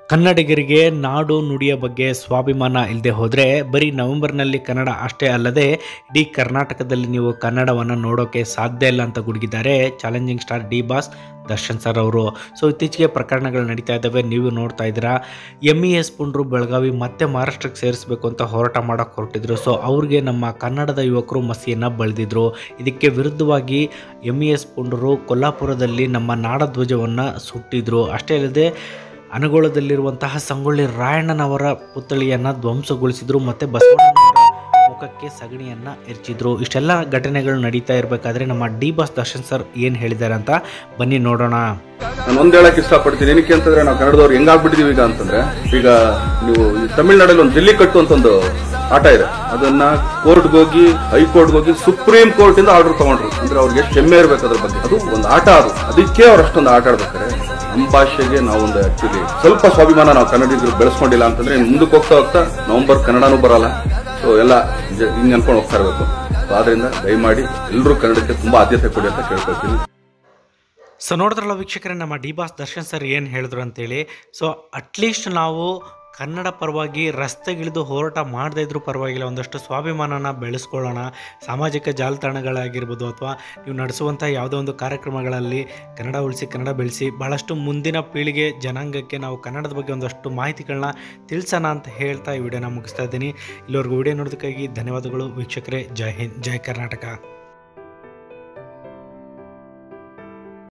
ಕನ್ನಡಿಗರಿಗೆ ನಾಡು ನುಡಿಯ ಬಗ್ಗೆ ಸ್ವಾಭಿಮಾನ ಇಲ್ಲದೆ ಹೋದರೆ ಬರೀ ನವೆಂಬರ್ನಲ್ಲಿ ಕನ್ನಡ ಅಷ್ಟೇ ಅಲ್ಲದೆ ಇಡೀ ಕರ್ನಾಟಕದಲ್ಲಿ ನೀವು ಕನ್ನಡವನ್ನು ನೋಡೋಕೆ ಸಾಧ್ಯ ಇಲ್ಲ ಅಂತ ಗುಡುಗಿದ್ದಾರೆ challenging star D boss Darshan sir ಅವರು ಸೊ ಇತ್ತೀಚೆಗೆ ಪ್ರಕರಣಗಳು ನಡೀತಾ ಇದ್ದಾವೆ ನೀವು ನೋಡ್ತಾ ಇದ್ದೀರಾ ಎಮ್ ಇ ಎಸ್ ಪುಂಡ್ರು ಬೆಳಗಾವಿ ಮತ್ತೆ ಮಹಾರಾಷ್ಟ್ರಕ್ಕೆ ಸೇರಿಸಬೇಕು ಅಂತ ಹೋರಾಟ ಮಾಡೋಕೆ ಹೊರಟಿದ್ರು ಸೊ ಅವ್ರಿಗೆ ನಮ್ಮ ಕನ್ನಡದ ಯುವಕರು ಮಸಿಯನ್ನು ಬಳಿದಿದ್ರು ಇದಕ್ಕೆ ವಿರುದ್ಧವಾಗಿ ಎಮ್ ಇ ಎಸ್ ಪುಂಡ್ರು ಕೊಲ್ಲಾಪುರದಲ್ಲಿ ನಮ್ಮ ನಾಡಧ್ವಜವನ್ನು ಸುಟ್ಟಿದ್ರು ಅಷ್ಟೇ ಅಲ್ಲದೆ ಅನಗೋಳದಲ್ಲಿರುವಂತಹ ಸಂಗೊಳ್ಳಿ ರಾಯಣ್ಣನವರ ಪುತ್ಥಳಿಯನ್ನು ಧ್ವಂಸಗೊಳಿಸಿದ್ರು ಮತ್ತು ಬಸವಣ್ಣನವರ ಮುಖಕ್ಕೆ ಸಗಣಿಯನ್ನು ಎರಚಿದ್ರು ಇಷ್ಟೆಲ್ಲ ಘಟನೆಗಳು ನಡೀತಾ ಇರಬೇಕಾದ್ರೆ ನಮ್ಮ ಡಿ ಬಾಸ್ ದರ್ಶನ್ ಸರ್ ಏನು ಹೇಳಿದ್ದಾರೆ ಅಂತ ಬನ್ನಿ ನೋಡೋಣ ನಾನು ಒಂದ್ ಹೇಳಕ್ ಇಷ್ಟಪಡ್ತೀನಿ ಏನಕ್ಕೆ ಅಂತಂದ್ರೆ ನಾವು ಕನ್ನಡದವ್ರು ಹೆಂಗಾಗ್ಬಿಟ್ಟಿದೀವಿ ಈಗ ಅಂತಂದ್ರೆ ಈಗ ನೀವು ಈ ತಮಿಳ್ನಾಡಲ್ಲಿ ಒಂದು ಜಲ್ಲಿಕಟ್ಟು ಅಂತ ಒಂದು ಆಟ ಇದೆ ಅದನ್ನ ಕೋರ್ಟ್ಗೆ ಹೋಗಿ ಹೈಕೋರ್ಟ್ಗೆ ಹೋಗಿ ಸುಪ್ರೀಂ ಕೋರ್ಟ್ ಇಂದ ಆರ್ಡರ್ ತಗೊಂಡ್ರು ಅಂದ್ರೆ ಅವ್ರಿಗೆ ಎಷ್ಟು ಹೆಮ್ಮೆ ಇರ್ಬೇಕು ಅದ್ರ ಬಗ್ಗೆ ಅದು ಒಂದು ಆಟ ಅದು ಅದಕ್ಕೆ ಅವ್ರು ಅಷ್ಟೊಂದು ಆಟ ಆಡ್ಬೇಕಾರೆ ನಮ್ಮ ಭಾಷೆಗೆ ನಾವೊಂದು ಆಕ್ಚುಲಿ ಸ್ವಲ್ಪ ಸ್ವಾಭಿಮಾನ ನಾವು ಕನ್ನಡಿಗರು ಬೆಳೆಸ್ಕೊಂಡಿಲ್ಲ ಅಂತಂದ್ರೆ ಇನ್ನು ಮುಂದಕ್ಕೆ ಹೋಗ್ತಾ ಹೋಗ್ತಾ ನವಂಬರ್ ಕನ್ನಡನೂ ಬರಲ್ಲ ಸೊ ಎಲ್ಲ ಜ- ಹಿಂಗ್ ಅನ್ಕೊಂಡು ಹೋಗ್ತಾ ಇರಬೇಕು ಸೊ ಆದ್ರಿಂದ ದಯಮಾಡಿ ಎಲ್ಲರೂ ಕನ್ನಡಕ್ಕೆ ತುಂಬಾ ಆದ್ಯತೆ ಕೊಡಿ ಅಂತ ಕೇಳ್ಕೊಳ್ತೀನಿ ಸೊ ನೋಡಿದ್ರಲ್ಲ ವೀಕ್ಷಕರೇ ನಮ್ಮ ಡಿ ಬಾಸ್ ದರ್ಶನ್ ಸರ್ ಏನು ಹೇಳಿದ್ರು ಅಂತೇಳಿ ಸೊ ಅಟ್ಲೀಸ್ಟ್ ನಾವು ಕನ್ನಡ ಪರವಾಗಿ ರಸ್ತೆಗಿಳಿದು ಹೋರಾಟ ಮಾಡದೇ ಇದ್ರೂ ಪರವಾಗಿಲ್ಲ ಒಂದಷ್ಟು ಸ್ವಾಭಿಮಾನನ ಬೆಳೆಸ್ಕೊಳ್ಳೋಣ ಸಾಮಾಜಿಕ ಜಾಲತಾಣಗಳಾಗಿರ್ಬೋದು ಅಥವಾ ನೀವು ನಡೆಸುವಂಥ ಯಾವುದೋ ಒಂದು ಕಾರ್ಯಕ್ರಮಗಳಲ್ಲಿ ಕನ್ನಡ ಉಳಿಸಿ ಕನ್ನಡ ಬೆಳೆಸಿ ಭಾಳಷ್ಟು ಮುಂದಿನ ಪೀಳಿಗೆ ಜನಾಂಗಕ್ಕೆ ನಾವು ಕನ್ನಡದ ಬಗ್ಗೆ ಒಂದಷ್ಟು ಮಾಹಿತಿಗಳನ್ನ ತಿಳಿಸೋಣ ಅಂತ ಹೇಳ್ತಾ ಈ ವಿಡಿಯೋನ ಮುಗಿಸ್ತಾ ಇದ್ದೀನಿ ಇಲ್ಲಿವರೆಗೂ ವಿಡಿಯೋ ನೋಡೋದಕ್ಕಾಗಿ ಧನ್ಯವಾದಗಳು ವೀಕ್ಷಕರೇ ಜೈ ಹಿಂದ್ ಜೈ ಕರ್ನಾಟಕ